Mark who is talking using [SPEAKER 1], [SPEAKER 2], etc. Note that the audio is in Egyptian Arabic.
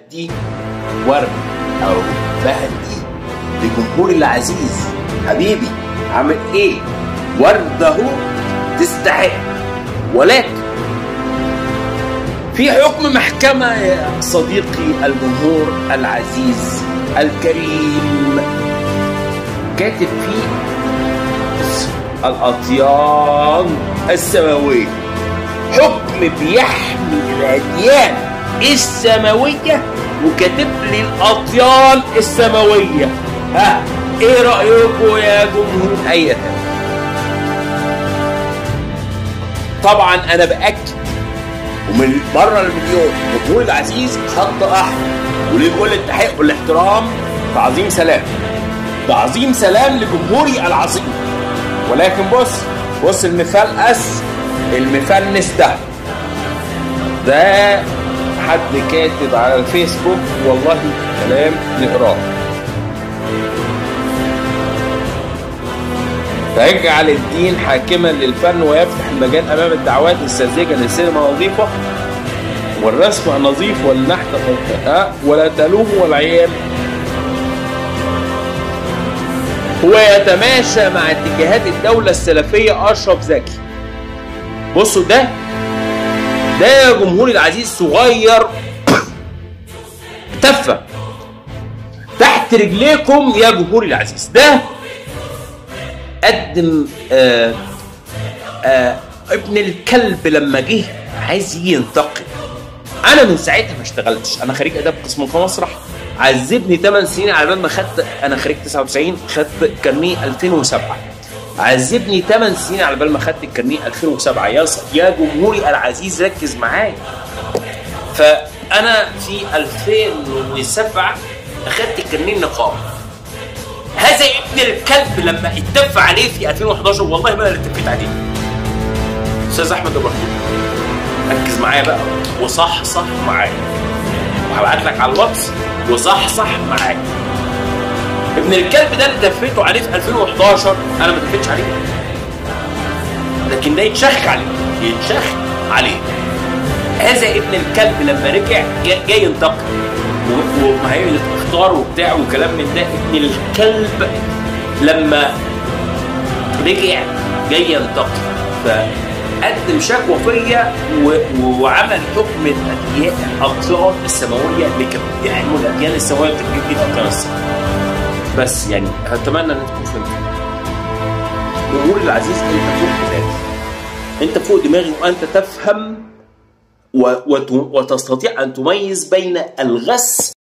[SPEAKER 1] بدي ورد او بهدي لجمهوري العزيز حبيبي عامل ايه ورد اهو تستحق ولكن في حكم محكمة يا صديقي الجمهور العزيز الكريم كاتب فيه الأطيان السماوية حكم بيحمي الأديان السماوية وكاتب لي الأطيان السماوية ها ايه رأيكم يا جمهور أية طبعا أنا بأكد ومن مرة المليون جمهوري العزيز خط أحمر وليه كل التحقيق والاحترام تعظيم سلام تعظيم سلام لجمهوري العظيم ولكن بص بص المثال اس المفنس ده ده حد كاتب على الفيسبوك والله كلام نقراه فيجعل الدين حاكما للفن ويفتح المجال امام الدعوات الساذجه للسينما النظيفه والرسم النظيف والنحت أه ولا تلوم والعيال هو يتماشى مع اتجاهات الدولة السلفية أشرف زكي بصوا ده ده يا جمهوري العزيز صغير تفة تحت رجليكم يا جمهوري العزيز ده قدم آه آه ابن الكلب لما جه عايز ينتقم انا من ساعتها ما اشتغلتش انا خريج اداب قسم في مسرح عذبني 8 سنين على بال ما خدت انا خريج 99 خدت كارنيه 2007 عذبني 8 سنين على بال ما خدت الكارنيه 2007 يا يا جمهوري العزيز ركز معايا فانا في 2007 اخدت الكارنيه النقابه هذا ابن الكلب لما اتف عليه في 2011 والله ما انا اللي اتفيت عليه استاذ احمد ابراهيم ركز معايا بقى وصح صح معايا وهبعت لك على الواتس وصح صح معايا ابن الكلب ده اللي دفيته عليه في 2011 انا ما دفيتش عليه لكن ده يتشخ عليه يتشخ عليه هذا ابن الكلب لما رجع جاي ينتقم وما هي اختار وبتاع وكلام من ده ابن الكلب لما رجع جاي ينتقم فقدم شكوى فيا وعمل حكم الاديان الاطيان السماويه يحموا الاديان السماويه بتكتب دي الاطيان السماويه بس يعني اتمنى ان انتم فهمتوا جمهوري العزيز انت فوق دماغي انت فوق دماغي وانت تفهم وتستطيع ان تميز بين الغث